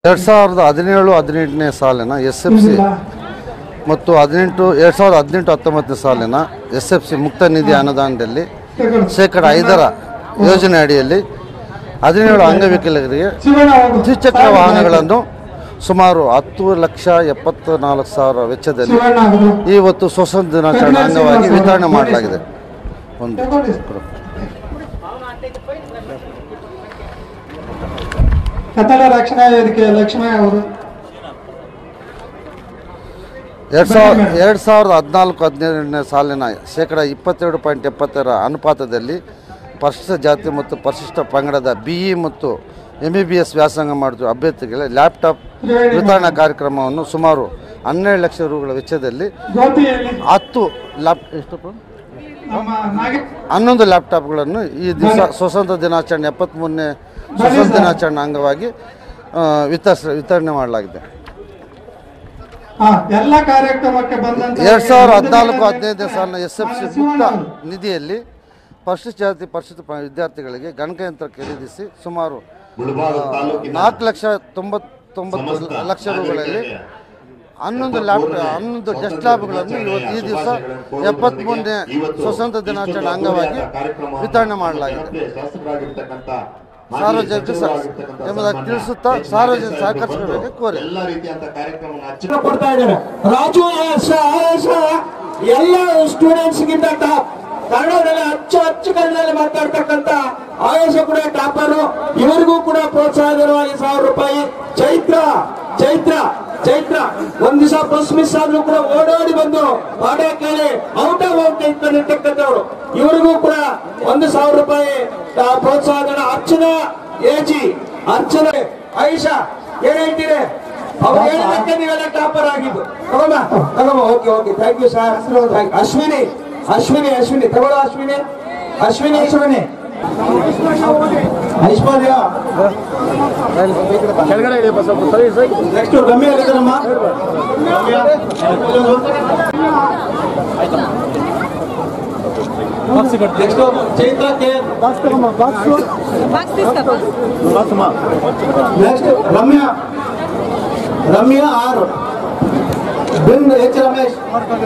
ಎರಡು ಸಾವಿರದ ಹದಿನೇಳು ಹದಿನೆಂಟನೇ ಸಾಲಿನ ಎಸ್ ಎಫ್ ಸಿ ಮತ್ತು ಹದಿನೆಂಟು ಎರಡು ಸಾವಿರದ ಹದಿನೆಂಟು ಹತ್ತೊಂಬತ್ತನೇ ಸಾಲಿನ ಎಸ್ ಎಫ್ ಸಿ ಮುಕ್ತ ನಿಧಿ ಅನುದಾನದಲ್ಲಿ ಶೇಕಡ ಐದರ ಯೋಜನೆ ಅಡಿಯಲ್ಲಿ ಹದಿನೇಳು ಅಂಗವಿಕಲರಿಗೆ ದ್ವಿಚಕ್ರ ವಾಹನಗಳನ್ನು ಸುಮಾರು ಹತ್ತು ಲಕ್ಷ ಎಪ್ಪತ್ತು ನಾಲ್ಕು ಸಾವಿರ ವೆಚ್ಚದಲ್ಲಿ ಇವತ್ತು ಸ್ವತಂತ್ರ ದಿನಾಚರಣೆ ಅಂಗವಾಗಿ ವಿತರಣೆ ಮಾಡಲಾಗಿದೆ ಒಂದು ಕನ್ನಡ ರಕ್ಷಣಾ ವೇದಿಕೆ ಲಕ್ಷ್ಮಣ ಅವರು ಎರಡು ಸಾವಿರ ಎರಡು ಸಾವಿರದ ಹದಿನಾಲ್ಕು ಹದಿನೇಳನೇ ಸಾಲಿನ ಶೇಕಡ ಇಪ್ಪತ್ತೆರಡು ಪಾಯಿಂಟ್ ಎಪ್ಪತ್ತರ ಅನುಪಾತದಲ್ಲಿ ಪರಿಶಿಷ್ಟ ಜಾತಿ ಮತ್ತು ಪರಿಶಿಷ್ಟ ಪಂಗಡದ ಬಿ ಇ ಮತ್ತು ಎಮ್ ಬಿ ಬಿ ಎಸ್ ವ್ಯಾಸಂಗ ಮಾಡಿದ ಅಭ್ಯರ್ಥಿಗಳಿಗೆ ಲ್ಯಾಪ್ಟಾಪ್ ವಿತರಣಾ ಕಾರ್ಯಕ್ರಮವನ್ನು ಸುಮಾರು ಹನ್ನೆರಡು ಲಕ್ಷ ರೂಗಳ ವೆಚ್ಚದಲ್ಲಿ ಗೋಪಿಯಲ್ಲಿ ಹತ್ತು ಲ್ಯಾಪ್ ಎಷ್ಟಪ್ಪ ನಮ್ಮ ನಾಗಿ ಹನ್ನೊಂದು ಲ್ಯಾಪ್ಟಾಪ್ಗಳನ್ನು ಈ ದಿವಸ ಸ್ವತಂತ್ರ ದಿನಾಚರಣೆ ಎಪ್ಪತ್ತ್ಮೂರನೇ ಸ್ವತಂತ್ರ ದಿನಾಚರಣೆ ಅಂಗವಾಗಿ ಆ, ವಿತರಿಸ ವಿತರಣೆ ಮಾಡಲಾಗಿದೆ ಹಾ, ಎಲ್ಲ ಕಾರ್ಯಕ್ರಮಕ್ಕೆ ಬಂದಂತ ಎರಡು ಸಾವಿರದ ಹದಿನಾಲ್ಕು ಹದಿನೈದನೇ ಸಾಲಿನ ಎಸ್ ಎಫ್ ಸಿ ಮುಕ್ತ ನಿಧಿಯಲ್ಲಿ ಪರಿಶಿಷ್ಟ ಜಾತಿ ಪರಿಶಿಷ್ಟ ಪ- ವಿದ್ಯಾರ್ಥಿಗಳಿಗೆ ಗಣಕಯಂತ್ರ ಖರೀದಿಸಿ ಸುಮಾರು ಮುಳಬಾಗ ತಾಲೂಕಿನ ನಾಲ್ಕು ಲಕ್ಷ ತೊಂಬತ್ತೊಂಬತ್ತು ಸಮಸ್ತ ಲಕ್ಷ ರೂಗಳಲ್ಲಿ ನಾಗರಿಕರಿಗೆ ಹನ್ನೊಂದು ಲ್ಯಾಪ್ ಹನ್ನೊಂದು ಡೆಸ್ಕ್ ಲ್ಯಾಬ್ಗಳನ್ನು ಇವತ್ತು ಈ ದಿವಸ ಎಪ್ಪತ್ತ್ಮೂರನೇ ಸ್ವತಂತ್ರ ದಿನಾಚರಣೆ ಅಂಗವಾಗಿ ವಿತರಣೆ ಮಾಡಲಾಗಿದೆ ಶಾಸಕರಾಗಿರ್ತಕ್ಕಂಥ ಮಾಜಿ ಸಾರ್ವಜನಿಕ ಸ- ಸಚಿವರಾಗಿರ್ತಕ್ಕಂಥ ಎಂಬುದಾಗಿ ಸನ್ಮಾನ್ಯ ತಿಳಿಸುತ್ತಾ ಸಾರ್ವಜನಿಕ ಸಹಕರಿಸಬೇಕು ಕೋರಿ ಎಲ್ಲ ರೀತಿಯಂತ ಕಾರ್ಯಕ್ರಮವನ್ನು ಅಚ್ಚು ಕೊಡ್ತಾ ಇದ್ದಾರೆ ರಾಜು ಆಶ ಆಶ ಎಲ್ಲ ಸ್ಟೂಡೆಂಟ್ಸ್ ಗಿಂತ ಟಾಪ್ ಕನ್ನಡದಲ್ಲಿ ಅಚ್ಚು ಅಚ್ಚು ಕನ್ನಡದಲ್ಲಿ ಮಾತಾಡ್ತಕ್ಕಂತ ಆಯುಷ ಕೂಡ ಟಾಪರು ಇವರಿಗೂ ಕೂಡ ಪ್ರೋತ್ಸಾಹ ಧನವಾಗಿ ಸಾವಿರ ರೂಪಾಯಿ ಚೈತ್ರ ಚೈತ್ರ ಚೈತ್ರ ಒಂದ್ ದಿವಸ ಬಸ್ ಮಿಸ್ ಆದ್ರೂ ಕೂಡ ಓಡೋಡಿ ಬಂದು ಪಾಠ ಕೇಳಿ ಔಟ್ ಆಫ್ ಔಟ್ ಇಟ್ಕೊಂಡಿರ್ತಕ್ಕಂಥವ್ರು ಇವರಿಗೂ ಕೂಡ ಒಂದು ಸಾವಿರ ರೂಪಾಯಿ ಆ, ಪ್ರೋತ್ಸಾಹ ಧನ ಅರ್ಚನಾ ಎಜಿ ಅರ್ಚನಾ ಆಯುಷಾ ಏನ್ ಹೇಳ್ತೀರಿ ಅವ್ರು ಹೇಳಿದಕ್ಕೆ ನೀವೆಲ್ಲ ಟಾಪರ್ ಆಗಿದ್ದು ತಗೊಂಬ ತಗೊಂಬ okay okay thank you sir Ashwini Ashwini Ashwini ತಗೊಳ್ಳೋ ಅಶ್ವಿನಿ ಅಶ್ವಿನಿ ಅಶ್ವಿನಿ ಐಶ್ವರ್ಯ ನೆಕ್ಸ್ಟ್ ರಮ್ಯ ಹೇಳಿದ್ರಮ್ಮ next Chaitra K next Ramya Ramya R ಬಿನ್ ಎಚ್ ರಮೇಶ್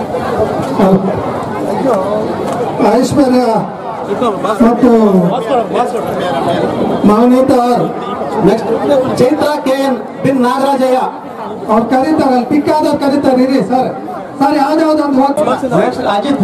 ಐಶ್ವರ್ಯ ಮತ್ತು ನವನೀತ ಅವರು ನೆಕ್ಸ್ಟ್ ಚೈತ್ರ ಕೆ ಎನ್ ಬಿನ್ ನಾಗರಾಜಯ್ಯ ಅವ್ರು ಕರೀತಾರೆ ಪಿಕ್ ಆದವ್ರು ಕರೀತಾರೆ ಇರಿ ಸರ್ ಸರ್ ಯಾವ್ದಾವ್ದು ಒಂದು ಹೋಗ್ತಾರೆ ನೆಕ್ಸ್ಟ್ ಅಜಿತ್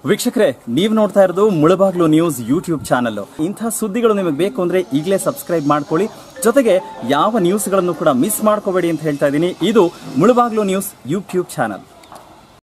ವೀಕ್ಷಕರೇ ನೀವು ನೋಡ್ತಾ ಇರೋದು ಮುಳಬಾಗ್ಲು ನ್ಯೂಸ್ ಯೂಟ್ಯೂಬ್ ಚಾನಲ್ ಇಂಥ ಸುದ್ದಿಗಳು ನಿಮಗೆ ಬೇಕು ಅಂದ್ರೆ ಈಗಲೇ ಸಬ್ಸ್ಕ್ರೈಬ್ ಮಾಡ್ಕೊಳ್ಳಿ ಜೊತೆಗೆ ಯಾವ ನ್ಯೂಸ್ಗಳನ್ನು ಕೂಡ ಮಿಸ್ ಮಾಡ್ಕೋಬೇಡಿ ಅಂತ ಹೇಳ್ತಾ ಇದ್ದೀನಿ ಇದು ಮುಳಬಾಗ್ಲು ನ್ಯೂಸ್ ಯೂಟ್ಯೂಬ್ ಚಾನಲ್